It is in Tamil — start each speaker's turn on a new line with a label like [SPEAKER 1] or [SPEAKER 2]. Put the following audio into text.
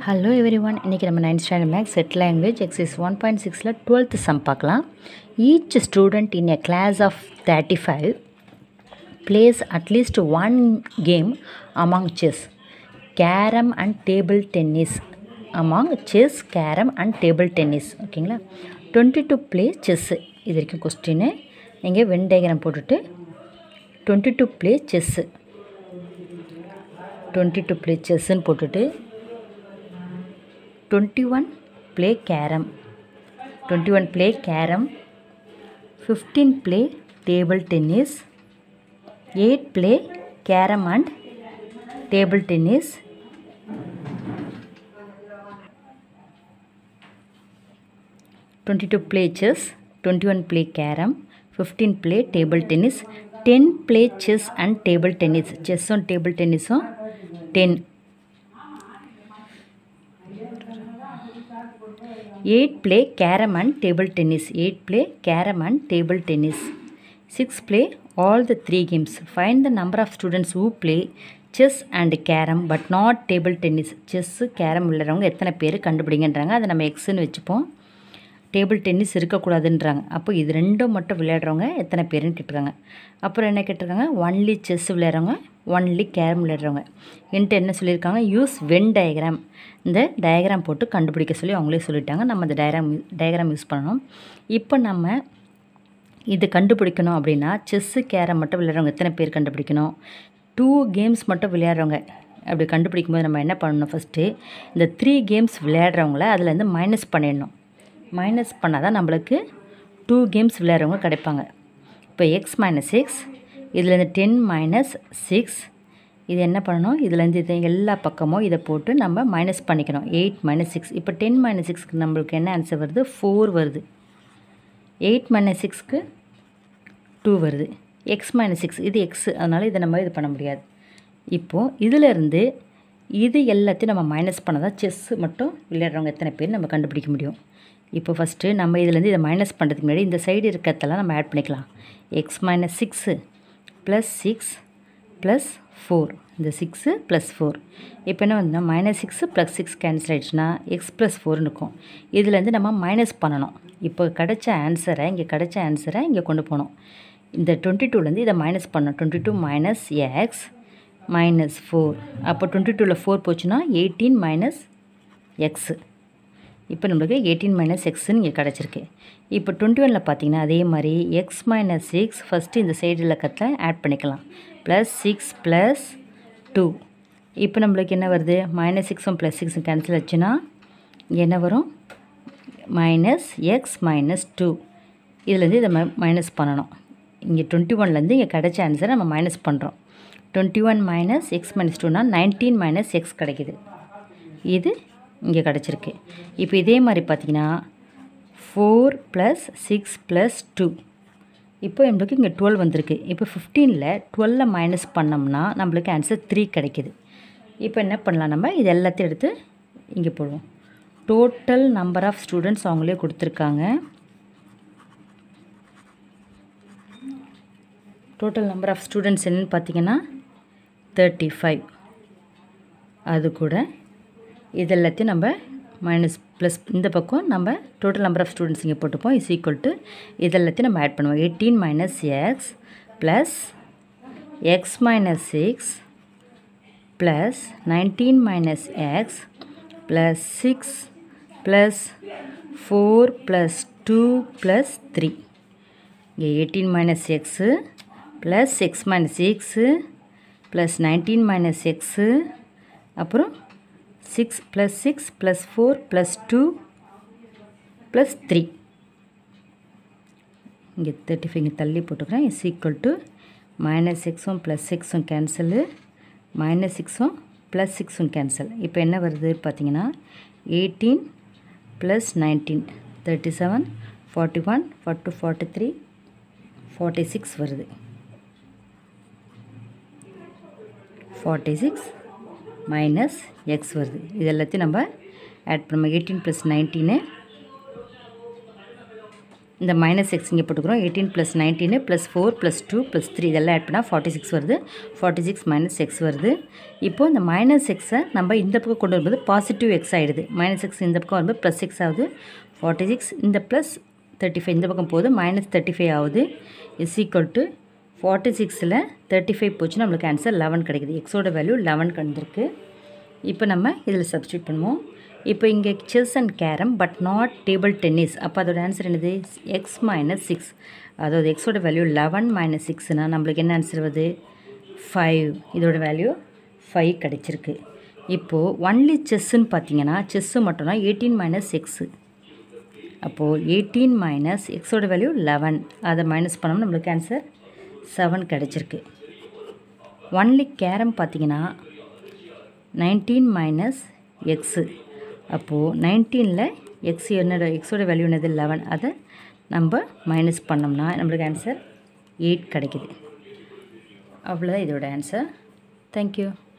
[SPEAKER 1] ஹலோ எவ்ரி ஒன் இன்றைக்கி நம்ம ninth standard maths set language exercise one point சிக்ஸில் டுவெல்த்து சம் பார்க்கலாம் each student in a class of thirty five plays at least one game among chess carrom and table tennis among chess carrom and table tennis ஓகேங்களா டுவெண்ட்டி டூ ப்ளே செஸ்ஸு இது வரைக்கும் கொஸ்டின்னு நீங்கள் வென் டயக்ராம் போட்டுட்டு twenty two play chess twenty two play செஸ்ஸுன்னு போட்டுட்டு twenty one play carrom twenty one play carrom fifteen play table tennis eight play carrom and table tennis twenty two play chess twenty one play carrom fifteen play table tennis ten play chess and table tennis செஸ்ஸும் டேபிள் டென்னிஸும் ten eight play carrom and table tennis eight play carrom and table tennis six play all the three games find the number of students who play chess and carrom but not table tennis chess carrom விளையாடுறவங்க எத்தனை பேர் கண்டுபிடிங்கன்றாங்க அதை நம்ம எக்ஸ்ன்னு வச்சுப்போம் டேபிள் டென்னிஸ் இருக்கக்கூடாதுன்றாங்க அப்போ இது ரெண்டும் மட்டும் விளையாடுறவங்க எத்தனை பேருன்னு கேட்டிருக்காங்க அப்புறம் என்ன கேட்டிருக்காங்க ஒன்லி செஸ் விளையாடுறவங்க ஒன்லி கேரம் விளையாடுறவங்க என்கிட்ட என்ன சொல்லியிருக்காங்க யூஸ் வென் டயக்ராம் இந்த டயக்ராம் போட்டு கண்டுபிடிக்க சொல்லி அவங்களே சொல்லிட்டாங்க நம்ம இந்த டயக்ராம் டயக்ராம் யூஸ் பண்ணணும் இப்போ நம்ம இது கண்டுபிடிக்கணும் அப்படின்னா செஸ்ஸு கேரம் மட்டும் விளையாடுறவங்க எத்தனை பேர் கண்டுபிடிக்கணும் டூ கேம்ஸ் மட்டும் விளையாடுறவங்க அப்படி கண்டுபிடிக்கும் போது நம்ம என்ன பண்ணணும் ஃபஸ்ட்டு இந்த த்ரீ கேம்ஸ் விளையாடுறவங்கள அதுலேருந்து மைனஸ் பண்ணிடணும் மைனஸ் பண்ணால் தான் நம்மளுக்கு டூ கேம்ஸ் விளையாடுறவங்க கிடைப்பாங்க இப்போ எக்ஸ் மைனஸ் சிக்ஸ் இதுலேருந்து டென் மைனஸ் சிக்ஸ் இது என்ன பண்ணணும் இதுலேருந்து இது எல்லா பக்கமும் இதை போட்டு நம்ம மைனஸ் பண்ணிக்கணும் எயிட் மைனஸ் சிக்ஸ் இப்போ டென் மைனஸ் சிக்ஸ்க்கு நம்மளுக்கு என்ன ஆன்சர் வருது ஃபோர் வருது எயிட் மைனஸ் சிக்ஸ்க்கு டூ வருது எக்ஸ் மைனஸ் சிக்ஸ் இது எக்ஸ் அதனால் இதை நம்ம இது பண்ண முடியாது இப்போது இதிலேருந்து இது எல்லாத்தையும் நம்ம மைனஸ் பண்ணால் தான் செஸ்ஸு மட்டும் விளையாடுறவங்க எத்தனை பேர் நம்ம கண்டுபிடிக்க முடியும் இப்போ ஃபஸ்ட்டு நம்ம இதுலேருந்து இதை மைனஸ் பண்ணுறதுக்கு முன்னாடி இந்த சைடு இருக்கிறதெல்லாம் நம்ம ஆட் பண்ணிக்கலாம் x minus six plus six plus four இந்த சிக்ஸு ப்ளஸ் ஃபோர் இப்போ என்ன வந்து minus six plus six cancel ஆகிடுச்சுன்னா எக்ஸ் ப்ளஸ் ஃபோர்னு இருக்கும் இதுலேருந்து நம்ம மைனஸ் பண்ணணும் இப்போ கிடைச்ச ஆன்சரை இங்கே கிடைச்ச ஆன்சரை இங்கே கொண்டு போகணும் இந்த டுவெண்ட்டி டூலேருந்து இதை மைனஸ் பண்ணணும் twenty two minus x minus four அப்போ டுவெண்ட்டி டூவில் ஃபோர் போச்சுன்னா எயிட்டீன் மைனஸ் எக்ஸு இப்போ நம்மளுக்கு எயிட்டீன் மைனஸ் எக்ஸ்ன்னு இங்கே கிடச்சிருக்கு இப்போ டுவெண்ட்டி ஒனில் பார்த்தீங்கன்னா அதே மாதிரி எக்ஸ் மைனஸ் சிக்ஸ் ஃபஸ்ட்டு இந்த சைடு இலக்கத்தில் ஆட் பண்ணிக்கலாம் ப்ளஸ் சிக்ஸ் ப்ளஸ் டூ இப்போ நம்மளுக்கு என்ன வருது மைனஸ் சிக்ஸும் ப்ளஸ் சிக்ஸும் கேன்சல் ஆச்சுன்னா இங்கே என்ன வரும் மைனஸ் எக்ஸ் மைனஸ் டூ இதுலேருந்து இதை மைனஸ் பண்ணணும் இங்கே டுவெண்ட்டி ஒன்லேருந்து இங்கே கிடைச்ச ஆன்சரை நம்ம மைனஸ் பண்ணுறோம் twenty one minus x minus டூனா நைன்டீன் மைனஸ் எக்ஸ் கிடைக்குது இது இங்கே கிடச்சிருக்கு இப்போ இதே மாதிரி பார்த்தீங்கன்னா four plus six plus two இப்போ நம்மளுக்கு இங்கே டுவெல் வந்திருக்கு இப்போ ஃபிஃப்டீனில் டுவெல்ல மைனஸ் பண்ணோம்னா நம்மளுக்கு ஆன்சர் த்ரீ கிடைக்கிது இப்போ என்ன பண்ணலாம் நம்ம இது எல்லாத்தையும் எடுத்து இங்கே போடுவோம் டோட்டல் நம்பர் ஆஃப் ஸ்டூடெண்ட்ஸ் அவங்களே கொடுத்துருக்காங்க டோட்டல் நம்பர் ஆஃப் ஸ்டூடெண்ட்ஸ் என்னென்னு பார்த்தீங்கன்னா தேர்ட்டி ஃபைவ் அது கூட இது எல்லாத்தையும் நம்ம மைனஸ் ப்ளஸ் இந்த பக்கம் நம்ம டோட்டல் நம்பர் ஆஃப் ஸ்டூடெண்ட்ஸ் இங்கே போட்டுப்போம் இஸ் ஈக்குவல் டு இது எல்லாத்தையும் நம்ம ஆட் பண்ணுவோம் eighteen minus x plus x minus six plus nineteen minus x plus six plus four plus two plus three இங்கே eighteen minus x plus x minus six plus nineteen minus x அப்புறம் six plus six plus four plus two plus three இங்கே தேர்ட்டி ஃபைவ் இங்கே தள்ளி போட்டுக்கிறேன் இஸ் ஈக்குவல் டு மைனஸ் சிக்ஸும் ப்ளஸ் சிக்ஸும் கேன்சலு மைனஸ் சிக்ஸும் ப்ளஸ் சிக்ஸும் கேன்சல் இப்போ என்ன வருது பார்த்தீங்கன்னா eighteen plus nineteen thirty seven forty one forty forty three forty six வருது ஃபார்ட்டி சிக்ஸ் மைனஸ் எக்ஸ் வருது இது எல்லாத்தையும் நம்ம ஆட் பண்ணோம் எயிட்டீன் ப்ளஸ் நைன்டீனு இந்த மைனஸ் எக்ஸ் இங்கே போட்டுக்கிறோம் eighteen plus nineteen plus four plus two plus three இதெல்லாம் ஆட் பண்ணால் ஃபார்ட்டி சிக்ஸ் வருது ஃபார்ட்டி சிக்ஸ் மைனஸ் எக்ஸ் வருது இப்போது இந்த மைனஸ் எக்ஸை நம்ம இந்த பக்கம் கொண்டு வரும்போது பாசிட்டிவ் எக்ஸ் ஆகிடுது மைனஸ் எக்ஸ் இந்த பக்கம் வரும்போது ப்ளஸ் எக்ஸ் ஆகுது ஃபார்ட்டி சிக்ஸ் இந்த ப்ளஸ் தேர்ட்டி ஃபைவ் இந்த பக்கம் போகுது மைனஸ் தேர்ட்டி ஃபைவ் ஆகுது இஸ் ஈக்குவல் டு ஃபார்ட்டி சிக்ஸில் தேர்ட்டி ஃபைவ் போச்சுன்னா நம்மளுக்கு ஆன்சர் லெவன் கிடைக்குது எக்ஸோட வேல்யூ லெவன் கண்டிருக்கு இப்போ நம்ம இதில் சப்ஸ்டியூட் பண்ணுவோம் இப்போ இங்கே chess and carrom but not table tennis அப்போ அதோட ஆன்சர் என்னது எக்ஸ் மைனஸ் சிக்ஸ் அதாவது எக்ஸோட வேல்யூ லெவன் மைனஸ் சிக்ஸ்னால் நம்மளுக்கு என்ன ஆன்சர் வருது ஃபைவ் இதோட வேல்யூ ஃபைவ் கிடச்சிருக்கு இப்போது ஒன்லி செஸ்ஸுன்னு பார்த்தீங்கன்னா செஸ்ஸு மட்டும்னா எயிட்டீன் மைனஸ் எக்ஸு அப்போது எயிட்டீன் மைனஸ் எக்ஸோட வேல்யூ லெவன் அதை மைனஸ் பண்ணோம்னா நம்மளுக்கு ஆன்சர் செவன் கிடச்சிருக்கு ஒன்லி கேரம் பார்த்தீங்கன்னா நைன்டீன் மைனஸ் எக்ஸு அப்போது நைன்டீனில் எக்ஸ் என்னோட எக்ஸோட வேல்யூ என்னது லெவன் அதை நம்ம மைனஸ் பண்ணோம்னா நம்மளுக்கு ஆன்சர் எயிட் கிடைக்குது அவ்வளோதான் இதோட ஆன்சர் தேங்க்யூ